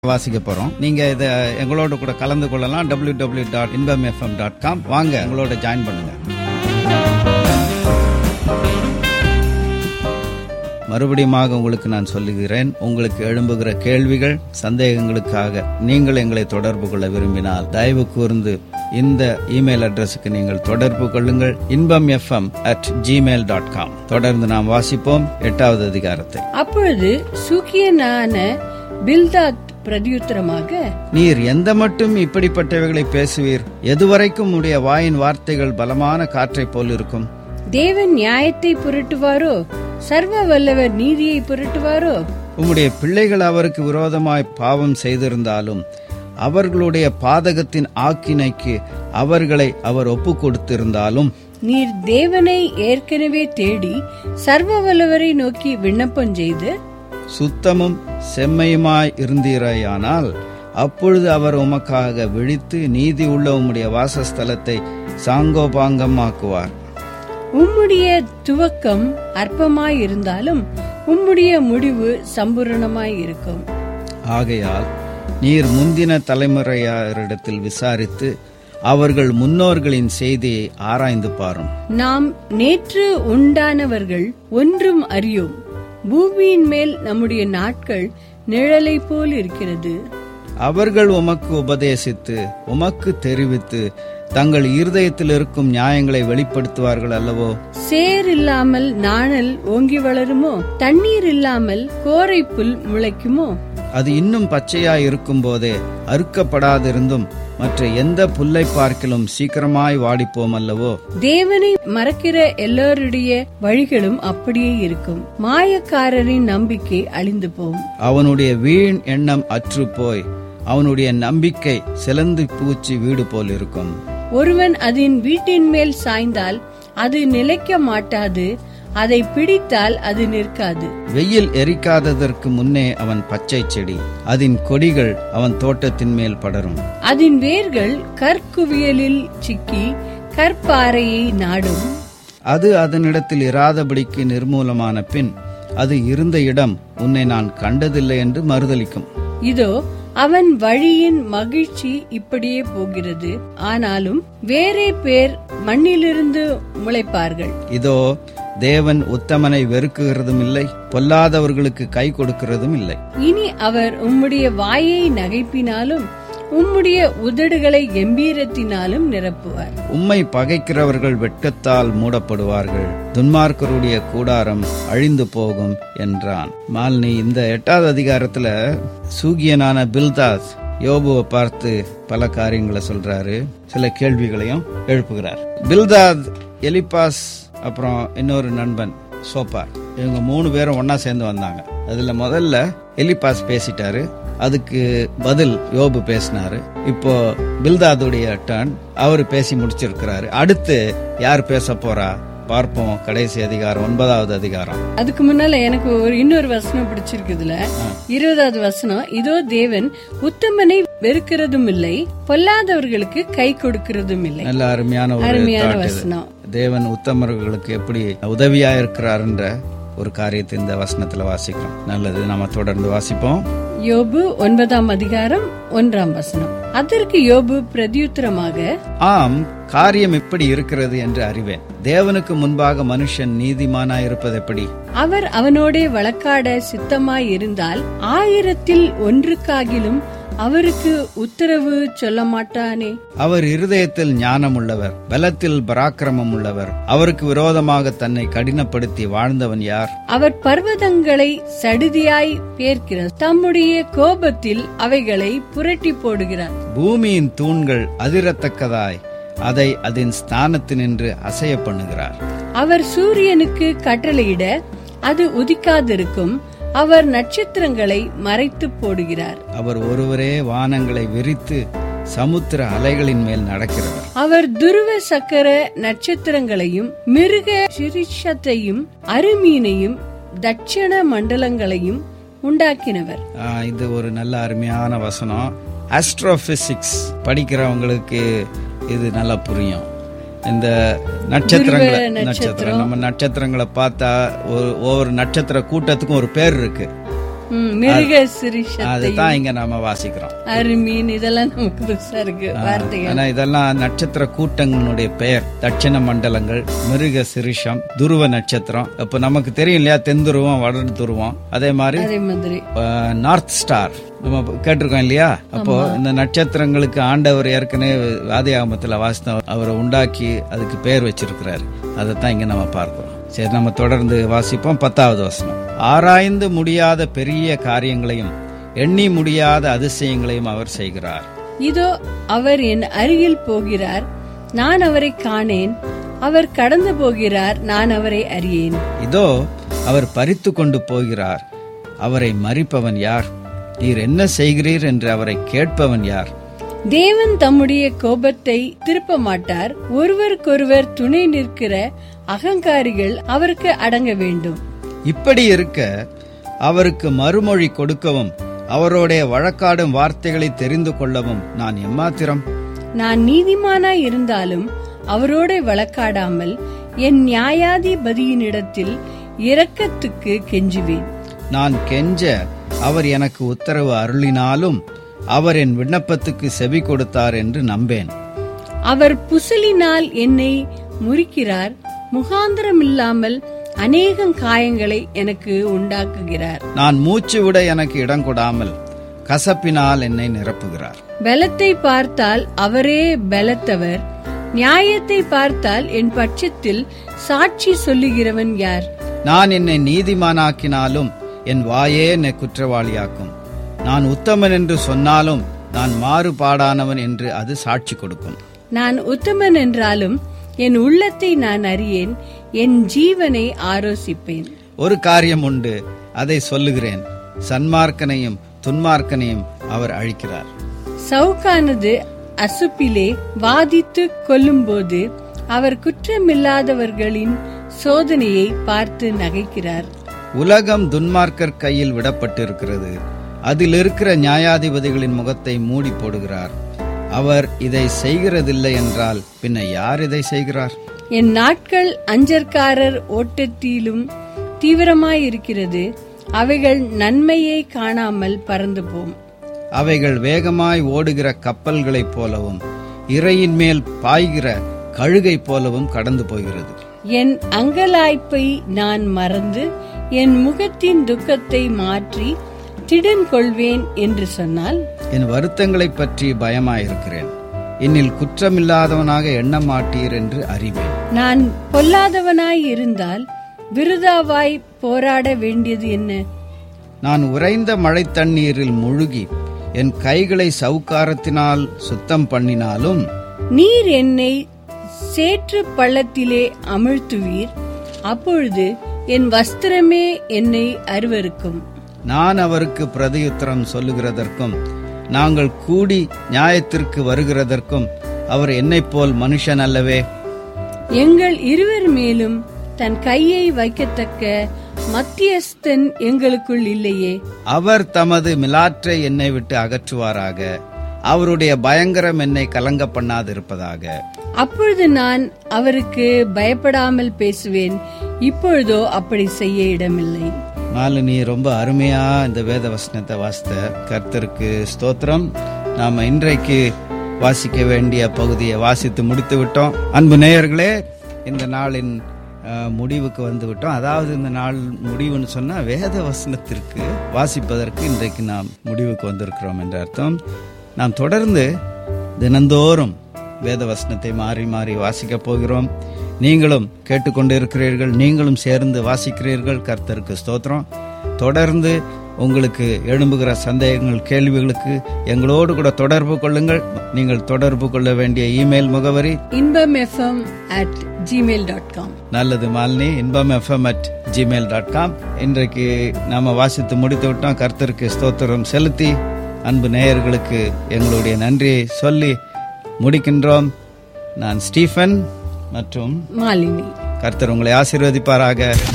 வாசிக்க போறோம் நீங்க இத எங்களோட கூட கலந்து கொள்ளலாம் W W dot Inbam FM dot com வாங்க எங்களோட ஜாயின் பண்ணுங்க மறுபடியுமாக உங்களுக்கு நான் சொல்லுகிறேன் உங்களுக்கு எழும்புகிற கேள்விகள் சந்தேகங்களுக்காக நீங்கள் எங்களை தொடர்பு கொள்ள விரும்பினால் தயவு கூர்ந்து இந்த இமெயில் அட்ரஸுக்கு நீங்கள் தொடர்பு கொள்ளுங்கள் Inbam FM at Gmail dot com தொடர்ந்து நாம் வாசிப்போம் எட்டாவது அதிகாரத்தை அப்பொழுது சூக்கியனான பில்தாத் பிரதியுத்தரமாக நீர் எந்த மட்டும் இப்படிப்பட்டவைகளை பேசுவீர் எதுவரைக்கும் உடைய வாயின் வார்த்தைகள் பலமான காற்றைப் போல் இருக்கும் தேவன் நியாயத்தை புரட்டுவாரோ சர்வ வல்லவர் நீதியை புரட்டுவாரோ உம்முடைய பிள்ளைகள் அவருக்கு விரோதமாய் பாவம் செய்திருந்தாலும் அவர்களுடைய பாதகத்தின் ஆக்கினைக்கு அவர்களை அவர் ஒப்பு கொடுத்திருந்தாலும் நீர் தேவனை ஏற்கனவே தேடி சர்வ வல்லவரை நோக்கி விண்ணப்பம் செய்து சுத்தமும் செம்மையுமாய் இருந்தீரையானால் அப்பொழுது அவர் உமக்காக விழித்து நீதி உள்ள உம்முடைய வாசஸ்தலத்தை சாங்கோபாங்கமாக்குவார் உம்முடைய துவக்கம் அற்பமாய் இருந்தாலும் உம்முடைய முடிவு சம்பூரணமாய் இருக்கும் ஆகையால் நீர் முந்தின தலைமுறையாரிடத்தில் விசாரித்து அவர்கள் முன்னோர்களின் செய்தியை ஆராய்ந்து பாரும் நாம் நேற்று உண்டானவர்கள் ஒன்றும் அறியோம் பூமியின் மேல் நம்முடைய நாட்கள் நிழலை போல் இருக்கிறது அவர்கள் உமக்கு உபதேசித்து உமக்கு தெரிவித்து தங்கள் இருதயத்தில் இருக்கும் நியாயங்களை வெளிப்படுத்துவார்கள் அல்லவோ சேர் இல்லாமல் நாணல் ஓங்கி வளருமோ தண்ணீர் இல்லாமல் கோரை புல் முளைக்குமோ அது இன்னும் பச்சையாய் இருக்கும் போதே அறுக்கப்படாதிருந்தும் மற்ற எந்த புல்லை பார்க்கிலும் சீக்கிரமாய் வாடிப்போம் அல்லவோ தேவனை மறக்கிற எல்லோருடைய வழிகளும் அப்படியே இருக்கும் மாயக்காரரின் நம்பிக்கை அழிந்து போகும் அவனுடைய வீண் எண்ணம் அற்று போய் அவனுடைய நம்பிக்கை சிலந்து பூச்சி வீடு போல் இருக்கும் ஒருவன் அதன் வீட்டின் மேல் சாய்ந்தால் அது நிலைக்க மாட்டாது அதை பிடித்தால் அது நிற்காது வெயில் எரிக்காததற்கு முன்னே அவன் பச்சை செடி அதன் கொடிகள் அவன் தோட்டத்தின் மேல் படரும் அதன் வேர்கள் கற்குவியலில் சிக்கி கற்பாறையை நாடும் அது அதனிடத்தில் இராதபடிக்கு நிர்மூலமான பின் அது இருந்த இடம் உன்னை நான் கண்டதில்லை என்று மறுதலிக்கும் இதோ அவன் வழியின் மகிழ்ச்சி இப்படியே போகிறது ஆனாலும் வேறே பேர் மண்ணிலிருந்து முளைப்பார்கள் இதோ தேவன் உத்தமனை வெறுக்குகிறதும் இல்லை பொல்லாதவர்களுக்கு கை கொடுக்கிறதும் இல்லை இனி அவர் உம்முடைய வாயை நகைப்பினாலும் உம்முடைய உதடுகளை கம்பீரத்தினாலும் நிரப்புவார் உம்மை பகைக்கிறவர்கள் வெட்கத்தால் மூடப்படுவார்கள் துன்மார்க்கருடைய கூடாரம் அழிந்து போகும் என்றான் மாலினி இந்த எட்டாவது அதிகாரத்துல சூகியனான பில்தாஸ் யோபுவை பார்த்து பல காரியங்களை சொல்றாரு சில கேள்விகளையும் எழுப்புகிறார் பில்தாத் எலிபாஸ் அப்புறம் இன்னொரு நண்பன் சோப்பார் இவங்க மூணு பேரும் ஒன்னா சேர்ந்து வந்தாங்க அதுல முதல்ல எலிபாஸ் பேசிட்டாரு அதுக்கு பதில் யோபு பேசினாரு இப்போ பில்தாதுடைய டர்ன் அவர் பேசி முடிச்சிருக்கிறாரு அடுத்து யார் பேச போறா பார்ப்போம் கடைசி அதிகாரம் ஒன்பதாவது அதிகாரம் அதுக்கு முன்னால எனக்கு ஒரு இன்னொரு வசனம் பிடிச்சிருக்குதுல இருபதாவது வசனம் இதோ தேவன் உத்தமனை வெறுக்கிறதும் இல்லை பொல்லாதவர்களுக்கு கை கொடுக்கிறதும் இல்லை நல்ல அருமையான ஒரு அருமையான thought இது. வசனம் தேவன் உத்தமர்களுக்கு எப்படி உதவியா இருக்கிறாருன்ற ஒரு காரியத்தை இந்த வசனத்துல வாசிக்கிறோம் நல்லது நாம தொடர்ந்து வாசிப்போம் யோபு ஒன்பதாம் அதிகாரம் ஒன்றாம் வசனம் அதற்கு யோபு பிரதியுத்தரமாக ஆம் காரியம் எப்படி இருக்கிறது என்று அறிவேன் தேவனுக்கு முன்பாக மனுஷன் நீதிமானாயிருப்பது எப்படி அவர் அவனோடே வழக்காட சித்தமாய் இருந்தால் ஆயிரத்தில் ஒன்றுக்காகிலும் அவருக்கு உத்தரவு சொல்ல மாட்டானே அவர் இருதயத்தில் ஞானம் உள்ளவர் பலத்தில் பராக்கிரமம் உள்ளவர் அவருக்கு விரோதமாக தன்னை கடினப்படுத்தி வாழ்ந்தவன் யார் அவர் பர்வதங்களை சடுதியாய் பேர்க்கிறார் தம்முடைய கோபத்தில் அவைகளை புரட்டி போடுகிறார் பூமியின் தூண்கள் அதிரத்தக்கதாய் அதை அதன் ஸ்தானத்தினின்று அசைய பண்ணுகிறார் அவர் சூரியனுக்கு கட்டளையிட அது உதிக்காதிருக்கும் அவர் நட்சத்திரங்களை மறைத்து போடுகிறார் அவர் ஒருவரே வானங்களை விரித்து சமுத்திர அலைகளின் மேல் நடக்கிறவர் அவர் துருவ சக்கர நட்சத்திரங்களையும் மிருக சிரிஷத்தையும் அருமீனையும் தட்சண மண்டலங்களையும் உண்டாக்கினவர் ஆ, இது ஒரு நல்ல அருமையான வசனம் ஆஸ்ட்ரோபிசிக்ஸ் படிக்கிறவங்களுக்கு இது நல்லா புரியும் இந்த நட்சத்திரங்களை துருவ நட்சத்திரம் நம்ம நட்சத்திரங்களை பார்த்தா ஒரு ஒவ்வொரு நட்சத்திர கூட்டத்துக்கும் ஒரு பேர் இருக்கு ம், மிருக சிரிஷத்தை அதுதான் இங்க நாம வாசிக்கிறோம் அருமீன் இதெல்லாம் நமக்கு புதுசா இருக்கு வார்த்தைகள் ஆனா இதெல்லாம் நட்சத்திர கூட்டங்களுடைய பெயர் தட்சிண மண்டலங்கள் மிருக சிரிஷம் துருவ நட்சத்திரம் இப்ப நமக்கு தெரியும் இல்லையா தென் துருவம் வட துருவம் அதே மாதிரி அதே மாதிரி நார்த் ஸ்டார் நம்ம கேட்டிருக்கோம் இல்லையா அப்போ இந்த நட்சத்திரங்களுக்கு ஆண்டவர் ஏற்கனவே ஆதியாகமத்துல வாசித்த அவரை உண்டாக்கி அதுக்கு பேர் வச்சிருக்கிறாரு அதைத்தான் இங்க நம்ம பார்க்கிறோம் சரி நம்ம தொடர்ந்து வாசிப்போம் பத்தாவது வசனம் ஆராய்ந்து முடியாத பெரிய காரியங்களையும் எண்ணி முடியாத அதிசயங்களையும் அவர் செய்கிறார் இதோ அவர் என் அருகில் போகிறார் நான் அவரை காணேன் அவர் கடந்து போகிறார் நான் அவரை அறியேன் இதோ அவர் பறித்து கொண்டு போகிறார் அவரை மறிப்பவன் யார் நீர் என்ன செய்கிறீர் என்று அவரை கேட்பவன் யார் தேவன் தம்முடைய கோபத்தை திருப்ப மாட்டார் ஒருவருக்கொருவர் துணை நிற்கிற அகங்காரிகள் அவருக்கு அடங்க வேண்டும் இப்படி இருக்க அவருக்கு மறுமொழி கொடுக்கவும் அவரோடைய வழக்காடும் வார்த்தைகளை தெரிந்து கொள்ளவும் நான் எம்மாத்திரம் நான் நீதிமானாய் இருந்தாலும் அவரோட வழக்காடாமல் என் நியாயாதிபதியினிடத்தில் இரக்கத்துக்கு கெஞ்சுவேன் நான் கெஞ்ச அவர் எனக்கு உத்தரவு அருளினாலும் அவர் என் விண்ணப்பத்துக்கு செவி கொடுத்தார் என்று நம்பேன் அவர் புசலினால் என்னை முறிக்கிறார் முகாந்திரமில்லாமல் அநேகம் காயங்களை எனக்கு உண்டாக்குகிறார் நான் மூச்சு விட எனக்கு இடம் கொடாமல் கசப்பினால் என்னை நிரப்புகிறார் பலத்தை பார்த்தால் அவரே பலத்தவர் நியாயத்தை பார்த்தால் என் பட்சத்தில் சாட்சி சொல்லுகிறவன் யார் நான் என்னை நீதிமானாக்கினாலும் என் வாயே என்னை குற்றவாளியாக்கும் நான் உத்தமன் என்று சொன்னாலும் நான் மாறுபாடானவன் என்று அது சாட்சி கொடுக்கும் நான் உத்தமன் என்றாலும் என் உள்ளத்தை நான் அறியேன் என் ஜீவனை ஆரோசிப்பேன் ஒரு காரியம் உண்டு அதை சொல்லுகிறேன் சன்மார்க்கனையும் துன்மார்க்கனையும் அவர் அழிக்கிறார் சவுக்கானது அசுப்பிலே வாதித்து கொல்லும்போது அவர் குற்றமில்லாதவர்களின் சோதனையை பார்த்து நகைக்கிறார் உலகம் துன்மார்க்கர் கையில் விடப்பட்டிருக்கிறது அதில் இருக்கிற நியாயாதிபதிகளின் முகத்தை மூடி போடுகிறார் அவர் இதை செய்கிறதில்லை என்றால் பின்ன யார் இதை செய்கிறார் என் நாட்கள் அஞ்சற்காரர் ஓட்டத்திலும் தீவிரமாயிருக்கிறது அவைகள் நன்மையை காணாமல் பறந்து போம் அவைகள் வேகமாய் ஓடுகிற கப்பல்களைப் போலவும் இறையின் மேல் பாய்கிற கழுகை போலவும் கடந்து போகிறது என் அங்கலாய்ப்பை நான் மறந்து என் முகத்தின் துக்கத்தை மாற்றி திடன் கொள்வேன் என்று சொன்னால் என் வருத்தங்களைப் பற்றி பயமாயிருக்கிறேன் என்னில் குற்றமில்லாதவனாக எண்ண மாட்டீர் என்று அறிவேன் நான் பொல்லாதவனாய் இருந்தால் விருதாவாய் போராட வேண்டியது என்ன நான் உறைந்த மழை தண்ணீரில் முழுகி என் கைகளை சவுக்காரத்தினால் சுத்தம் பண்ணினாலும் நீர் என்னை சேற்று பள்ளத்திலே அமிழ்த்துவீர் அப்பொழுது என் வஸ்திரமே என்னை அருவருக்கும் நான் அவருக்கு பிரதியுத்தரம் சொல்லுகிறதற்கும் நாங்கள் கூடி நியாயத்திற்கு வருகிறதற்கும் அவர் என்னைப் போல் மனுஷன் அல்லவே எங்கள் இருவர் மேலும் தன் கையை வைக்கத்தக்க மத்தியஸ்தன் எங்களுக்குள் இல்லையே அவர் தமது மிலாற்றை என்னை விட்டு அகற்றுவாராக அவருடைய பயங்கரம் என்னை கலங்க பண்ணாதிருப்பதாக அப்பொழுது நான் அவருக்கு பயப்படாமல் பேசுவேன் இப்பொழுதோ அப்படி செய்ய இடமில்லை மாலினி ரொம்ப அருமையா இந்த வேத வசனத்தை வாசித்த கர்த்தருக்கு ஸ்தோத்திரம் நாம இன்றைக்கு வாசிக்க வேண்டிய பகுதியை வாசித்து முடித்து விட்டோம் அன்பு நேயர்களே இந்த நாளின் அஹ், முடிவுக்கு வந்து விட்டோம் அதாவது இந்த நாள் முடிவுன்னு சொன்னா வேத வசனத்திற்கு வாசிப்பதற்கு இன்றைக்கு நாம் முடிவுக்கு வந்திருக்கிறோம் என்ற அர்த்தம் நாம் தொடர்ந்து தினந்தோறும் வேத வசனத்தை மாறி மாறி வாசிக்க போகிறோம் நீங்களும் கேட்டுக்கொண்டு இருக்கிறீர்கள் நீங்களும் சேர்ந்து வாசிக்கிறீர்கள் கர்த்தருக்கு ஸ்தோத்திரம் தொடர்ந்து உங்களுக்கு எழும்புகிற சந்தேகங்கள் கேள்விகளுக்கு எங்களோடு கூட தொடர்பு கொள்ளுங்கள் நீங்கள் தொடர்பு கொள்ள வேண்டிய இமெயில் முகவரி Inbam FM at Gmail dot com நல்லது Malini Inbam FM at Gmail dot com இன்றைக்கு நாம வாசித்து முடித்து விட்டோம் கர்த்தருக்கு ஸ்தோத்திரம் செலுத்தி அன்பு நேயர்களுக்கு எங்களுடைய நன்றியை சொல்லி முடிக்கின்றோம் நான் ஸ்டீஃபன் மற்றும் மாலினி கர்த்தர் உங்களை ஆசீர்வதிப்பாராக